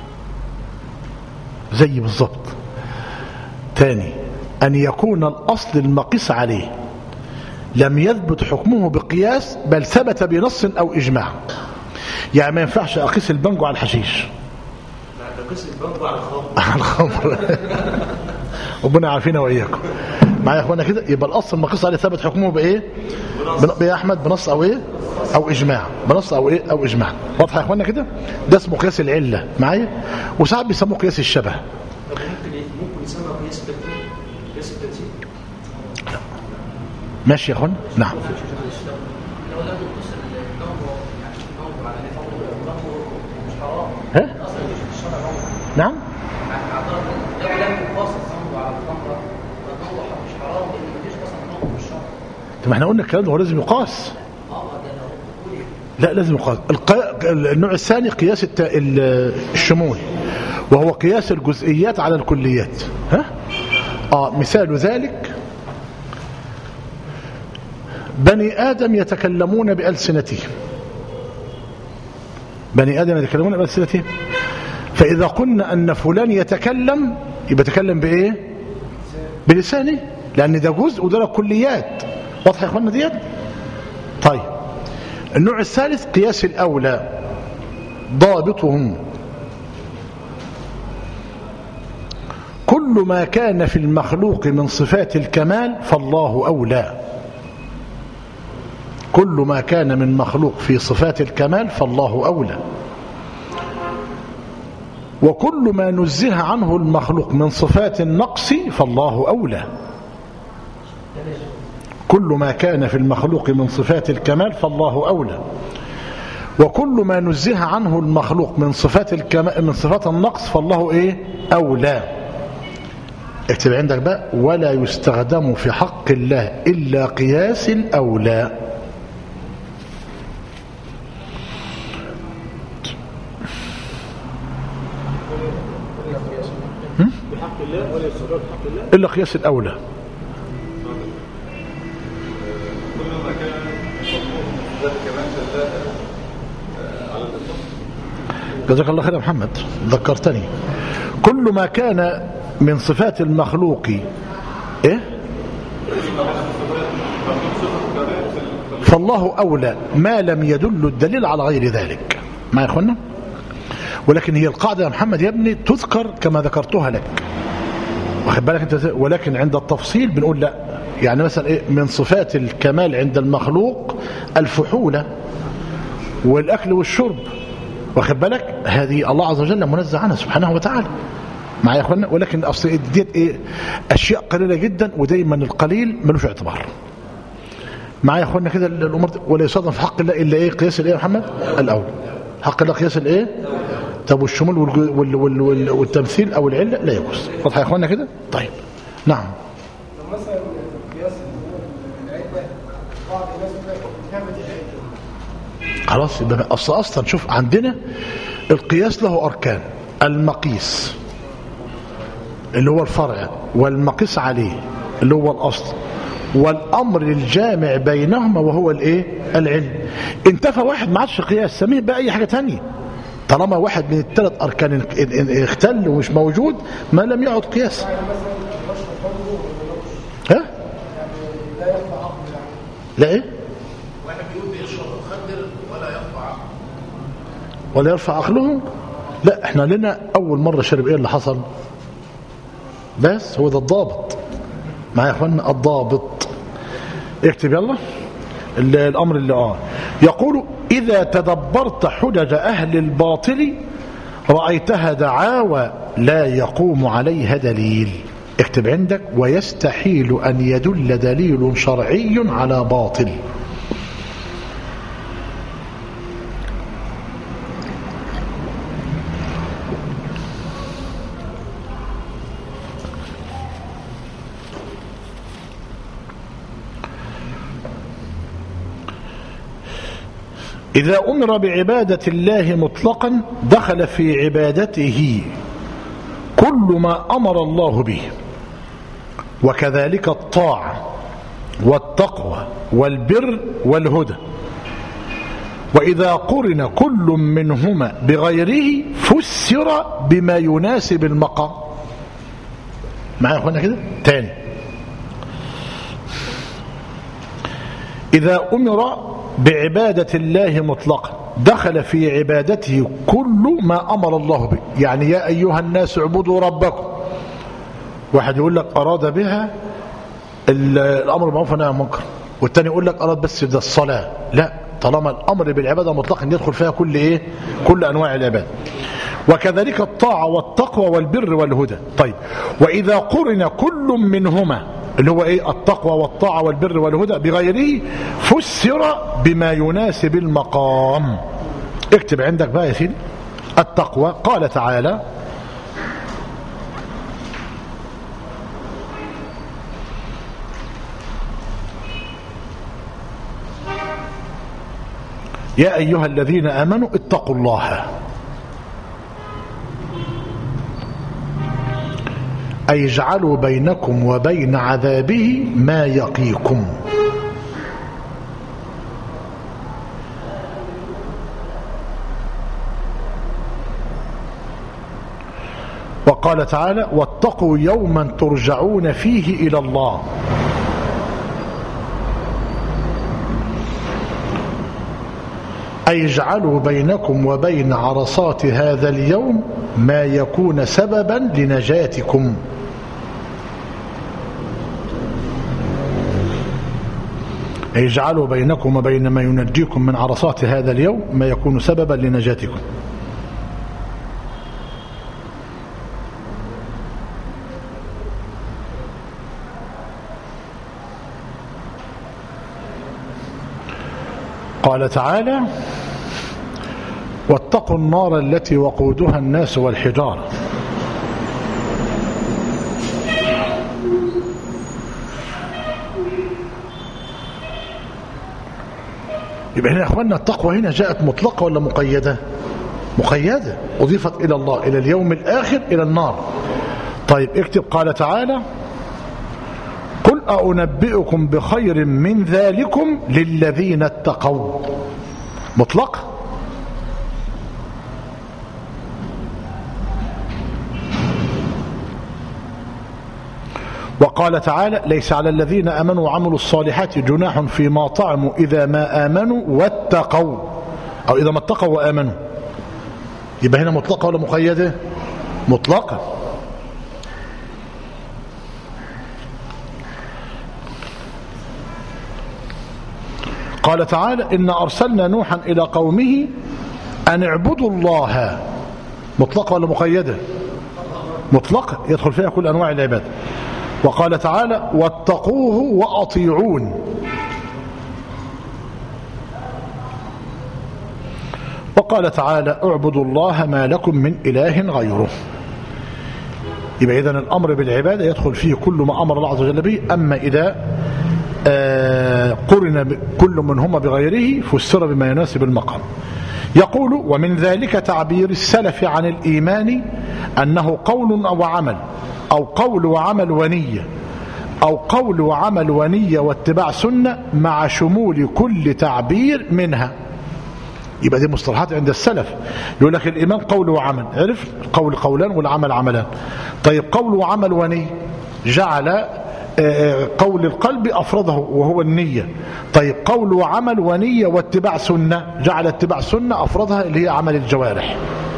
زي بالظبط ثاني أن يكون الأصل المقيس عليه لم يثبت حكمه بقياس بل ثبت بنص أو إجماع يعني ما ينفعش أقيس البنجو على الحشيش أقيس البنجو على الخمر على الخمر ربنا عارفين وإياكم معايا يا اخوانا كده يبقى الاصل المقيس عليه ثبت حكمه بايه يا احمد بنص او ايه او اجماع بنص او ايه او اجماع واضح يا اخوانا كده ده اسمه قياس العله معايا وساعات بيسموه قياس الشبه طب ممكن ممكن يسمى قياس التنسيق قياس التنسيق ماشي يا اخوانا نعم ها نعم لو لم يقاس الخمر على الخمره فالخمر مش حرام لان مفيش اصلا خمر في الشرع طب احنا قلنا الكلام ده هو لازم يقاس اه ده لو لا لازم يقاس الق... النوع الثاني قياس الت... ال- الشمول وهو قياس الجزئيات على الكليات ها اه مثال ذلك بني آدم يتكلمون بألسنتهم بني آدم يتكلمون بألسنتهم فإذا قلنا أن فلان يتكلم يبقى يتكلم بإيه بلسانه لأن ده جزء وده كليات واضح يا أخوانا ديت طيب النوع الثالث قياس الأولى ضابطهم كل ما كان في المخلوق من صفات الكمال فالله أولى كل ما كان من مخلوق في صفات الكمال فالله أولى وكل ما نزه عنه المخلوق من صفات النقص فالله أولى كل ما كان في المخلوق من صفات الكمال فالله أولى وكل ما نزه عنه المخلوق من صفات الكمال من صفات النقص فالله ايه أولى اكتب عندك بقى ولا يستخدم في حق الله إلا قياس الأولى بحق الله ولا يستطيع بحق الله إلا قياس الأولى كل ما كان ذلك كمان شداد على الإطلاق جزاك الله خير يا محمد ذكرتني كل ما كان من صفات المخلوق إيه؟ فالله أولى ما لم يدل الدليل على غير ذلك ما يا أخوانا ولكن هي القاعدة يا محمد يا ابني تذكر كما ذكرتها لك واخد بالك انت ازاي؟ ولكن عند التفصيل بنقول لا يعني مثلا ايه من صفات الكمال عند المخلوق الفحولة والأكل والشرب واخد بالك هذه الله عز وجل منزه عنها سبحانه وتعالى معايا يا اخوانا ولكن اصل ديت ايه اشياء قليله جدا ودايما القليل ملوش اعتبار معايا يا اخوانا كده الامور دي ولا يصادم في حق الله الا ايه قياس الايه يا محمد الاول حق الله قياس الايه طب والشمول والج- وال وال وال والتمثيل او العله لا يجوز واضح يا اخوانا كده طيب نعم لو مثلا قياس العدة بعض الناس بتقول لك كامل العدة خلاص يبقى اصل اصلا شوف عندنا القياس له اركان المقيس اللي هو الفرع والمقيس عليه اللي هو الاصل والامر الجامع بينهما وهو الايه العلم انتفى واحد ما عادش قياس سميه بقى اي حاجه تانية طالما واحد من الثلاث اركان ان- ان- ان اختل ومش موجود ما لم يعد قياس ها لا ايه ولا يرفع عقله لا احنا لنا اول مره شرب ايه اللي حصل بس هو ده الضابط معايا يا اخوانا الضابط اكتب يلا ال- الامر اللي اه يقول اذا تدبرت حجج اهل الباطل رايتها دعاوى لا يقوم عليها دليل اكتب عندك ويستحيل ان يدل دليل شرعي على باطل إذا أمر بعبادة الله مطلقا دخل في عبادته كل ما أمر الله به وكذلك الطاعة والتقوى والبر والهدى وإذا قرن كل منهما بغيره فسر بما يناسب المقام معايا يا اخوانا كده تاني إذا أمر بعبادة الله مطلقا دخل في عبادته كل ما أمر الله به يعني يا أيها الناس اعبدوا ربكم واحد يقول لك أراد بها ال- الأمر بالمعروف والنهي عن المنكر والتاني يقول لك أراد بس ده الصلاة لا طالما الأمر بالعبادة مطلقا يدخل فيها كل إيه كل أنواع العبادة وكذلك الطاعة والتقوى والبر والهدى طيب وإذا قرن كل منهما اللي هو ايه التقوى والطاعة والبر والهدى بغيره فسر بما يناسب المقام اكتب عندك بقى يا سيدي التقوى قال تعالى يا أيها الذين آمنوا اتقوا الله أي اجعلوا بينكم وبين عذابه ما يقيكم وقال تعالى واتقوا يوما ترجعون فيه إلى الله أي اجعلوا بينكم وبين عرصات هذا اليوم ما يكون سببا لنجاتكم أي اجعلوا بينكم وبين ما ينجيكم من عرصات هذا اليوم ما يكون سببا لنجاتكم قال تعالى واتقوا النار التي وقودها الناس والحجارة يبقى هنا يا اخوانا التقوى هنا جاءت مطلقة ولا مقيدة مقيدة أضيفت إلى الله إلى اليوم الآخر إلى النار طيب اكتب قال تعالى قل أنبئكم بخير من ذلكم للذين اتقوا مطلق وقال تعالى ليس على الذين أمنوا وعملوا الصالحات جناح فيما طعموا إذا ما آمنوا واتقوا أو إذا ما اتقوا وآمنوا يبقى هنا مطلقة ولا مقيدة مطلقة قال تعالى إن أرسلنا نوحا إلى قومه أن اعبدوا الله مطلقة ولا مقيدة مطلقة يدخل فيها كل أنواع العبادة وقال تعالى واتقوه وأطيعون وقال تعالى اعبدوا الله ما لكم من إله غيره يبقى إذن الأمر بالعبادة يدخل فيه كل ما أمر الله عز وجل به أما إذا آه قرن كل منهما بغيره فسر بما يناسب المقام يقول ومن ذلك تعبير السلف عن الإيمان أنه قول أو عمل أو قول وعمل ونية أو قول وعمل ونية واتباع سنة مع شمول كل تعبير منها يبقى دي مصطلحات عند السلف يقول لك الإيمان قول وعمل عرف القول قولان والعمل عملان طيب قول وعمل ونية جعل قول القلب أفرضه وهو النية طيب قول وعمل ونية واتباع سنة جعل اتباع سنة أفرضها اللي هي عمل الجوارح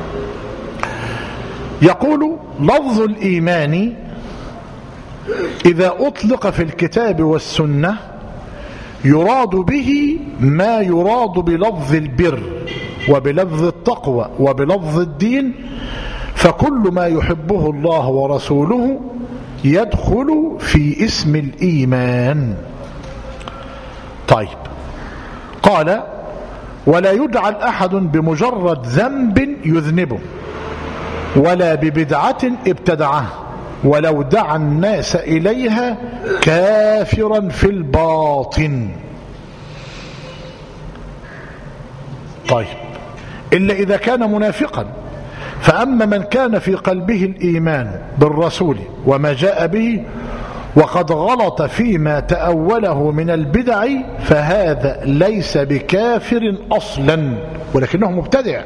يقول لفظ الإيمان إذا أطلق في الكتاب والسنة يراد به ما يراد بلفظ البر وبلفظ التقوى وبلفظ الدين فكل ما يحبه الله ورسوله يدخل في اسم الإيمان طيب قال ولا يجعل أحد بمجرد ذنب يذنبه ولا ببدعة ابتدعها ولو دعا الناس إليها كافرا في الباطن طيب إلا إذا كان منافقا فأما من كان في قلبه الإيمان بالرسول وما جاء به وقد غلط فيما تأوله من البدع فهذا ليس بكافر أصلا ولكنه مبتدع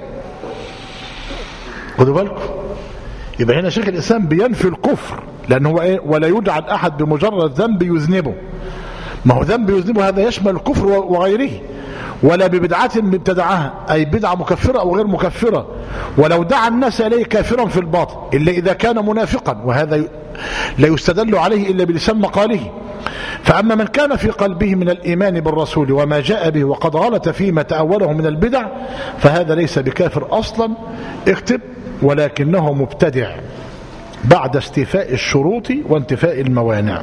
خدوا بالكم يبقى هنا شيخ الإسلام بينفي الكفر لأنه هو إيه ولا يجعل أحد بمجرد ذنب يذنبه ما هو ذنب يذنبه هذا يشمل الكفر وغيره ولا ببدعة ابتدعها أي بدعة مكفرة أو غير مكفرة ولو دعا الناس إليه كافرا في الباطن إلا إذا كان منافقا وهذا لا يستدل عليه إلا بلسان مقاله فأما من كان في قلبه من الإيمان بالرسول وما جاء به وقد غلط فيما تأوله من البدع فهذا ليس بكافر أصلا اكتب ولكنه مبتدع بعد استيفاء الشروط وانتفاء الموانع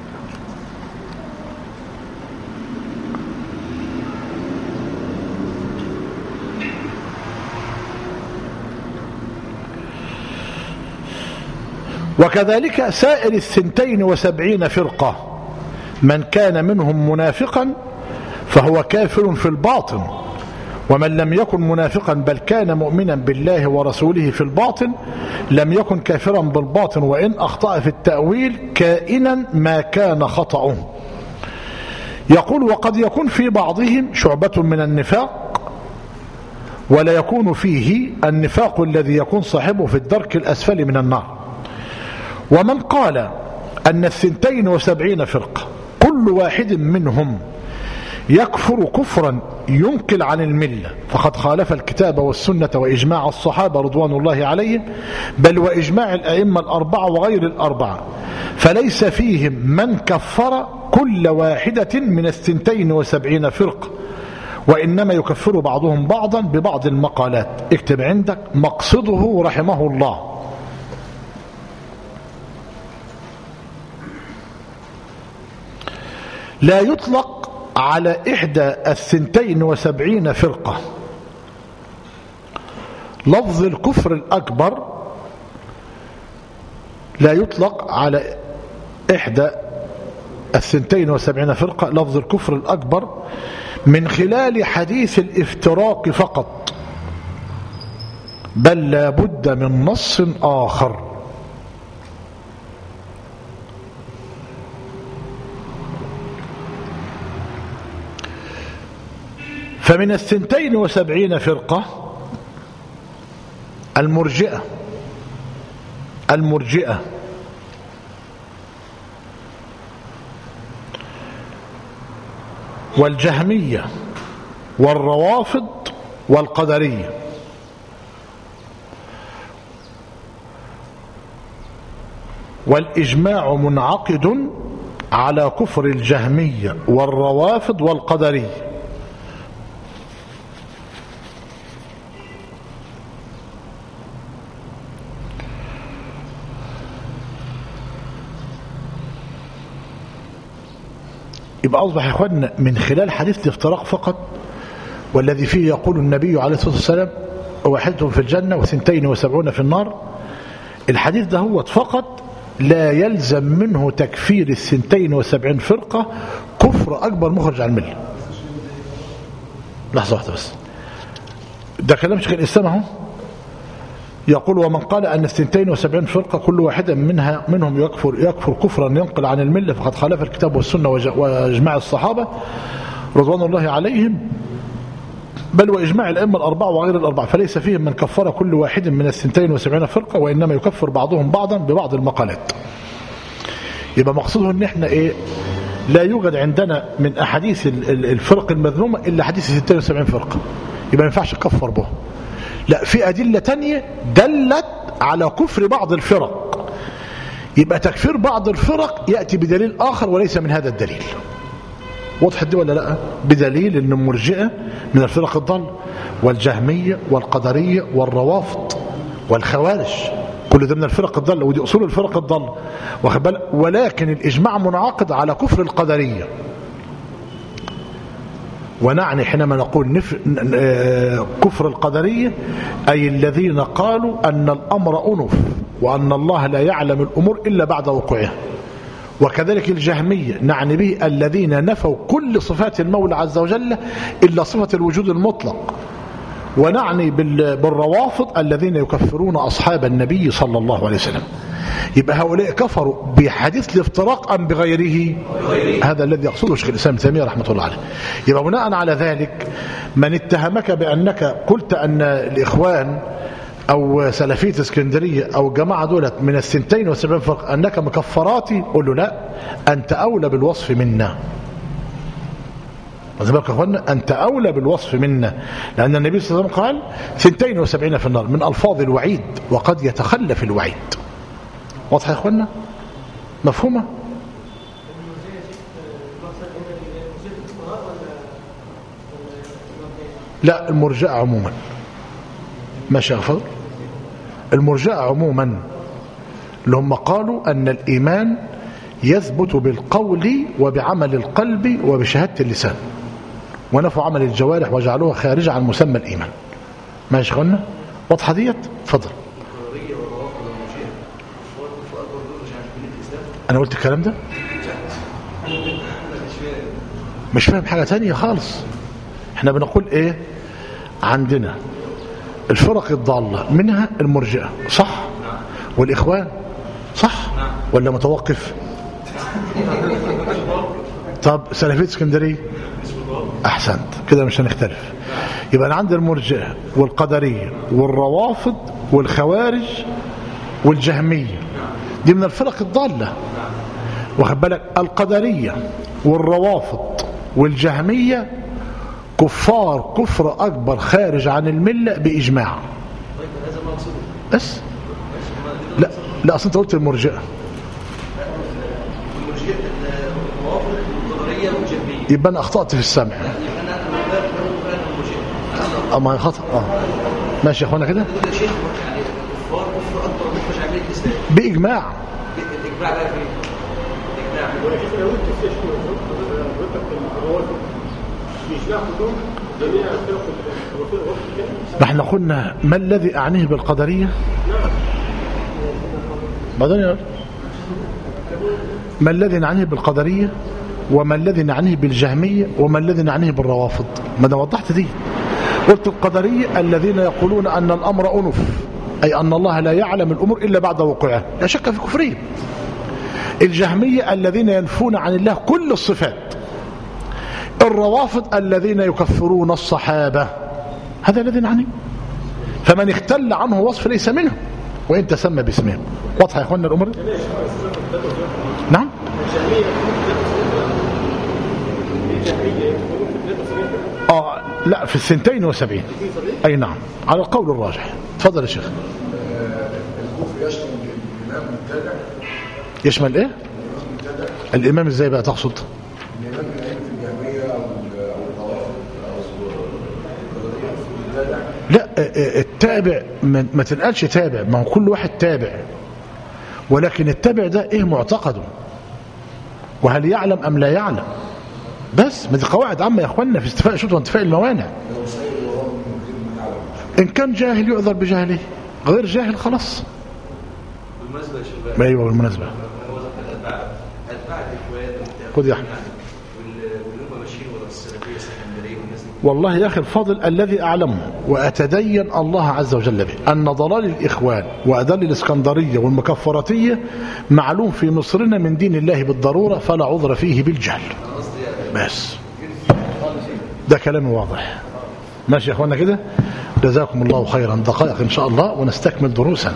وكذلك سائر الثنتين وسبعين فرقة من كان منهم منافقا فهو كافر في الباطن ومن لم يكن منافقا بل كان مؤمنا بالله ورسوله في الباطن لم يكن كافرا بالباطن وإن أخطأ في التأويل كائنا ما كان خطأه يقول وقد يكون في بعضهم شعبة من النفاق ولا يكون فيه النفاق الذي يكون صاحبه في الدرك الأسفل من النار ومن قال أن الثنتين وسبعين فرقة كل واحد منهم يكفر كفرا ينقل عن الملة فقد خالف الكتاب والسنة وإجماع الصحابة رضوان الله عليهم بل وإجماع الأئمة الأربعة وغير الأربعة فليس فيهم من كفر كل واحدة من الثنتين وسبعين فرقة وإنما يكفر بعضهم بعضا ببعض المقالات اكتب عندك مقصده رحمه الله لا يطلق على إحدى الثنتين وسبعين فرقة لفظ الكفر الأكبر لا يطلق على إحدى الثنتين وسبعين فرقة لفظ الكفر الأكبر من خلال حديث الافتراق فقط بل لا بد من نص آخر فمن الثنتين وسبعين فرقة المرجئة المرجئة والجهمية والروافض والقدرية والإجماع منعقد على كفر الجهمية والروافض والقدرية يبقى أصبح يا إخواننا من خلال حديث الافتراق فقط والذي فيه يقول النبي عليه الصلاة والسلام واحدهم في الجنة وثنتين وسبعون في النار الحديث ده هو فقط لا يلزم منه تكفير الثنتين وسبعين فرقة كفر أكبر مخرج عن المله لحظة واحدة بس ده كلام شيخ الإسلام اهو يقول ومن قال أن الثنتين وسبعين فرقة كل واحدة منها منهم يكفر, يكفر كفرا ينقل عن الملة فقد خالف الكتاب والسنة وإجماع الصحابة رضوان الله عليهم بل وإجماع الأئمة الأربعة وغير الأربعة فليس فيهم من كفر كل واحد من الثنتين وسبعين فرقة وإنما يكفر بعضهم بعضا ببعض المقالات يبقى مقصوده ان احنا ايه لا يوجد عندنا من احاديث الفرق المذمومه الا حديث 76 فرقه يبقى ما ينفعش نكفر به لا في ادله تانية دلت على كفر بعض الفرق يبقى تكفير بعض الفرق ياتي بدليل اخر وليس من هذا الدليل وضحت دي ولا لا بدليل ان المرجئه من الفرق الضال والجهميه والقدريه والروافض والخوارج كل ده من الفرق الضالة ودي أصول الفرق الضالة واخد بالك ولكن الإجماع منعقد على كفر القدرية ونعني حينما نقول نف... كفر القدرية أي الذين قالوا أن الأمر أنف وأن الله لا يعلم الأمور إلا بعد وقوعها وكذلك الجهمية نعني به الذين نفوا كل صفات المولى عز وجل إلا صفة الوجود المطلق ونعني بالروافض الذين يكفرون أصحاب النبي صلى الله عليه وسلم يبقى هؤلاء كفروا بحديث الافتراق أم بغيره هذا الذي يقصده شيخ الإسلام ابن تيمية رحمة الله عليه يبقى بناء على ذلك من اتهمك بأنك قلت أن الإخوان أو سلفية اسكندرية أو جماعة دولت من السنتين والسبعين فرق أنك مكفراتي قل له لا أنت أولى بالوصف منا واخد بالك يا اخوانا انت اولى بالوصف منا لان النبي صلى الله عليه وسلم قال ثنتين وسبعين في النار من الفاظ الوعيد وقد يتخلف الوعيد واضح يا اخوانا مفهومه لا المرجئه عموما ماشي يا فضل المرجئه عموما اللي هم قالوا ان الايمان يثبت بالقول وبعمل القلب وبشهاده اللسان ونفوا عمل الجوارح وجعلوها خارجة عن مسمى الإيمان ماشي قلنا واضحة ديت اتفضل أنا قلت الكلام ده مش فاهم حاجة تانية خالص احنا بنقول ايه عندنا الفرق الضالة منها المرجئة صح والإخوان صح ولا متوقف طب سلفية اسكندرية أحسنت كده مش هنختلف يبقى أنا عندي المرجئة والقدرية والروافض والخوارج والجهمية دي من الفرق الضالة واخد بالك القدرية والروافض والجهمية كفار كفر أكبر خارج عن الملة بإجماع بس لا لا أصلا أنت قلت المرجئة يبقى انا اخطات في السمع انا مبالغ فعلا مجيب اما هي خطا اه ماشي يا اخوانا كده يقول يا شيخ يعني الكفار كفر اكبر من شعبيه الاسلام باجماع الاجماع بقى فين؟ الاجماع ولكن لو انت تستشفي حضرتك الرواتب بيجمع كلهم جميع الفرق الوكيل الوقت الثاني ما احنا قلنا ما الذي اعنيه بالقدريه بعدين يا رجل. ما الذي نعنيه بالقدريه وما الذي نعنيه بالجهميه وما الذي نعنيه بالروافض ما انا وضحت دي قلت القدريه الذين يقولون ان الامر انف اي ان الله لا يعلم الامور الا بعد وقوعها لا شك في كفرهم الجهميه الذين ينفون عن الله كل الصفات الروافض الذين يكفرون الصحابه هذا الذي نعنيه فمن اختل عنه وصف ليس منه وإن تسمى باسمهم واضحة يا أخوانا الأمور دي؟ نعم آه لا في الثنتين وسبعين أي نعم على القول الراجح تفضل يا شيخ الكفر يشمل الإمام المبتدع يشمل إيه الإمام إزاي بقى تقصد الإمام من أئمة الجهمية أو ال- أو الروافض أو القدرية المبتدع لا آه، آه، التابع ما ما تنقالش تابع ما هو كل واحد تابع ولكن التابع ده ايه معتقده وهل يعلم ام لا يعلم بس ما دي قواعد عامه يا اخوانا في استفاء الشروط وانتفاء الموانع ان كان جاهل يعذر بجهله غير جاهل خلاص بالمناسبه يا شباب ايوه بالمناسبه هو ذكر اتباع اتباع الاخوان خد يا أحمد. واللي هم ماشيين ورا السلفيه السكندريه والناس دي والله يا أخي الفاضل الذي أعلمه وأتدين الله عز وجل به أن ضلال الإخوان وأدل الإسكندرية والمكفراتية معلوم في مصرنا من دين الله بالضرورة فلا عذر فيه بالجهل بس ده كلام واضح ماشي يا أخوانا كده جزاكم الله خيرا دقائق إن شاء الله ونستكمل دروسنا